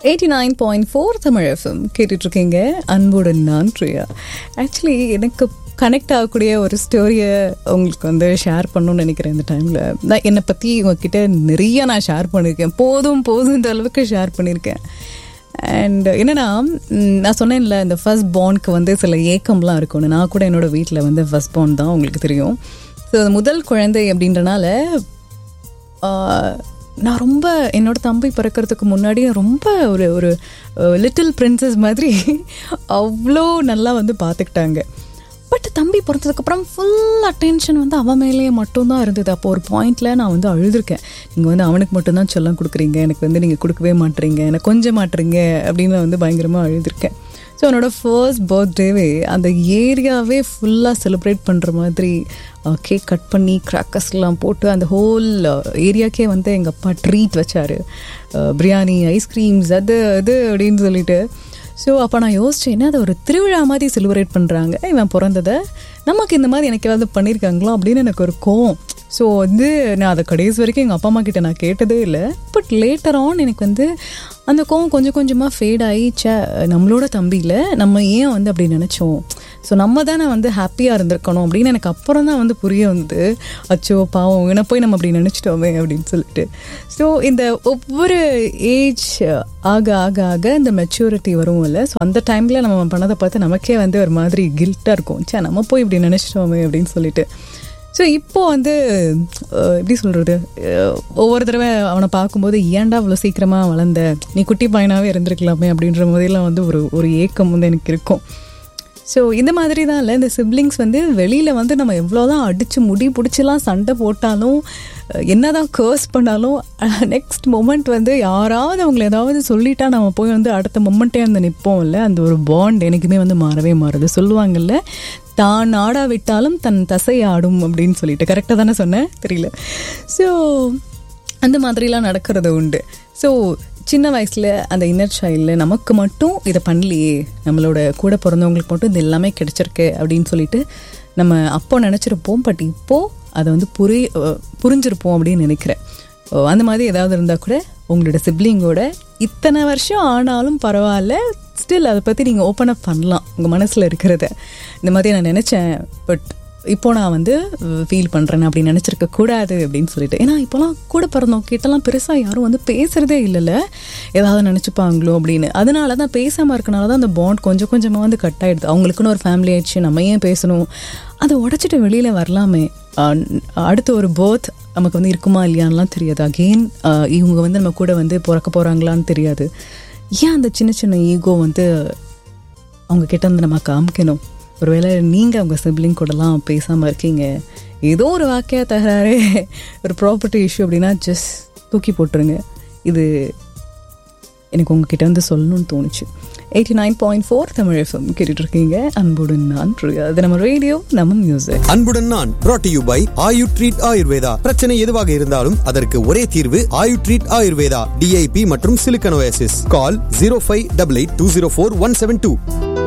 eighty nine point four Tamil FM கேட்டுட்ருக்கீங்க அன்புடன் நான் பிரியா ஆக்சுவலி எனக்கு கனெக்ட் ஆகக்கூடிய ஒரு ஸ்டோரியை உங்களுக்கு வந்து ஷேர் பண்ணணும்னு நினைக்கிறேன் இந்த டைமில் நான் என்னை பற்றி உங்ககிட்ட நிறைய நான் ஷேர் பண்ணியிருக்கேன் போதும் போதுன்ற அளவுக்கு ஷேர் பண்ணியிருக்கேன் அண்ட் என்னென்னா நான் சொன்னேன்ல இந்த ஃபர்ஸ்ட் பாண்ட்க்கு வந்து சில ஏக்கம்லாம் இருக்கும்னு நான் கூட என்னோட வீட்டில் வந்து ஃபர்ஸ்ட் பாண்ட் தான் உங்களுக்கு தெரியும் ஸோ முதல் குழந்தை அப்படின்றனால ஆஹ், நான் ரொம்ப என்னோட தம்பி பிறக்கிறதுக்கு முன்னாடி ரொம்ப ஒரு ஒரு லிட்டில் பிரின்சஸ் மாதிரி அவ்வளோ நல்லா வந்து பார்த்துக்கிட்டாங்க பட் தம்பி பிறந்ததுக்கப்புறம் ஃபுல் அட்டென்ஷன் வந்து அவன் மேலேயே மட்டும்தான் இருந்தது அப்போ ஒரு பாயிண்ட்ல நான் வந்து அழுதுருக்கேன் நீங்கள் வந்து அவனுக்கு மட்டும்தான் செல்லம் கொடுக்குறீங்க எனக்கு வந்து நீங்கள் கொடுக்கவே மாட்டீங்க எனக்கு கொஞ்சம் மாட்டுறீங்க அப்படின்னு நான் வந்து பயங்கரமாக அழுதுருக்கேன் ஸோ என்னோட ஃபர்ஸ்ட் பர்த்டேவே அந்த ஏரியாவே ஃபுல்லாக செலிப்ரேட் பண்ணுற மாதிரி கேக் கட் பண்ணி கிராக்கர்ஸ்லாம் போட்டு அந்த ஹோல் ஏரியாக்கே வந்து எங்கள் அப்பா ட்ரீட் வச்சார் பிரியாணி ஐஸ்கிரீம்ஸ் அது அது அப்படின்னு சொல்லிட்டு ஸோ அப்போ நான் யோசிச்சேன் என்ன அதை ஒரு திருவிழா மாதிரி செலிப்ரேட் பண்ணுறாங்க இவன் பிறந்ததை நமக்கு இந்த மாதிரி எனக்கு ஏதாவது பண்ணியிருக்காங்களோ அப்படின்னு எனக்கு ஒரு கோவம் ஸோ வந்து நான் அதை கடைசி வரைக்கும் எங்கள் அப்பா அம்மா கிட்ட நான் கேட்டதே இல்லை பட் லேட்டர் ஆன் எனக்கு வந்து அந்த கோவம் கொஞ்சம் கொஞ்சமாக ஃபேட் ஆகி ச்சே நம்மளோட தம்பியில் நம்ம ஏன் வந்து அப்படி நினச்சோம் ஸோ நம்ம தானே வந்து ஹாப்பியாக இருந்திருக்கணும் அப்படின்னு எனக்கு அப்புறம் தான் வந்து புரிய வந்து அச்சோ பாவம் இவனை போய் நம்ம அப்படி நினச்சிட்டோமே அப்படின்னு சொல்லிட்டு ஸோ இந்த ஒவ்வொரு ஏஜ் ஆக ஆக ஆக இந்த மெச்சூரிட்டி வரும்ல ஸோ அந்த டைமில் நம்ம பண்ணதை பார்த்து நமக்கே வந்து ஒரு மாதிரி கில்ட்டாக இருக்கும் சே நம்ம போய் இப்படி நினச்சிட்டோமே அப்படின்னு சொல்லிட்டு ஸோ இப்போ வந்து அஹ், எப்படி சொல்கிறது ஒவ்வொரு தடவை அவனை பார்க்கும்போது ஏன்டா அவ்வளோ சீக்கிரமாக வளர்ந்த நீ குட்டி பையனாகவே இருந்திருக்கலாமே அப்படின்ற மாதிரிலாம் வந்து ஒரு ஒரு ஏக்கம் வந்து எனக்கு இருக்கும் ஸோ இந்த மாதிரி தான் இல்லை இந்த சிப்ளிங்ஸ் வந்து வெளியில் வந்து நம்ம எவ்வளோதான் அடித்து முடி பிடிச்சலாம் சண்டை போட்டாலும் அஹ், என்னதான் கர்ஸ் பண்ணாலும் நெக்ஸ்ட் மொமெண்ட் வந்து யாராவது அவங்கள ஏதாவது சொல்லிட்டா நம்ம போய் வந்து அடுத்த மொமெண்ட்டே வந்து நிற்போம்ல அந்த ஒரு பாண்ட் எனக்குமே வந்து மாறவே மாறுது சொல்லுவாங்கல்ல தான் ஆடா விட்டாலும் தன் தசை ஆடும் அப்படின்னு சொல்லிட்டு கரெக்டாக தானே சொன்னேன் தெரியல ஸோ அந்த மாதிரிலாம் நடக்கிறது உண்டு ஸோ சின்ன வயசில் அந்த இன்னர் சைல்டில் நமக்கு மட்டும் இதை பண்ணலையே நம்மளோட கூட பிறந்தவங்களுக்கு மட்டும் இது எல்லாமே கிடைச்சிருக்கு அப்படின்னு சொல்லிட்டு நம்ம அப்போ நினச்சிருப்போம் பட் இப்போது அதை வந்து புரி அஹ் புரிஞ்சிருப்போம் அப்படின்னு நினைக்கிறேன் ஓ, அந்த மாதிரி ஏதாவது இருந்தால் கூட உங்களோட சிப்ளிங்கோட இத்தனை வருஷம் ஆனாலும் பரவாயில்ல ஸ்டில் அதை பற்றி நீங்கள் ஓப்பன் அப் பண்ணலாம் உங்கள் மனசில் இருக்கிறத இந்த மாதிரி நான் நினச்சேன் பட் இப்போ நான் வந்து ஃபீல் பண்ணுறேன் அப்படி நினச்சிருக்க கூடாது அப்படின்னு சொல்லிட்டு ஏன்னா இப்போலாம் கூட பிறந்தவங்க கிட்டலாம் பெருசாக யாரும் வந்து பேசுகிறதே இல்லைல்ல ஏதாவது நினச்சிப்பாங்களோ அப்படின்னு அதனால தான் பேசாமல் இருக்கனால தான் அந்த பாண்ட் கொஞ்சம் கொஞ்சமாக வந்து கட் ஆகிடுது அவங்களுக்குன்னு ஒரு ஃபேமிலி ஆயிடுச்சு நம்ம ஏன் பேசணும் அதை உடச்சிட்டு வெளியில் வரலாமே அஹ் அடுத்த ஒரு போத் நமக்கு வந்து இருக்குமா இல்லையான்லாம் தெரியாது அகெயின் இவங்க வந்து நம்ம கூட வந்து பிறக்க போகிறாங்களான்னு தெரியாது ஏன் அந்த சின்ன சின்ன ஈகோ வந்து அவங்க கிட்ட இருந்து நம்ம காமிக்கணும் ஒருவேளை நீங்கள் அவங்க சிப்ளிங் கூடலாம் பேசாமல் இருக்கீங்க ஏதோ ஒரு வாக்கிய தகராறு ஒரு ப்ராப்பர்ட்டி இஷ்யூ அப்படின்னா ஜஸ்ட் தூக்கி போட்டுருங்க இது எனக்கு உங்ககிட்ட வந்து சொல்லணும்னு தோணுச்சு eighty nine point four Tamil FM கேட்டுட்டு இருக்கீங்க அன்புடன் நான் பிரியா அது நம்ம ரேடியோ நம்ம மியூசிக் அன்புடன் நான் brought to you by Ayu treat Ayurveda பிரச்சனை எதுவாக இருந்தாலும் அதற்கு ஒரே தீர்வு ஆயு ட்ரீட் ஆயுர்வேதா டிஐபி மற்றும் சிலிக்கனோசிஸ் call zero five double eight two zero four one seven two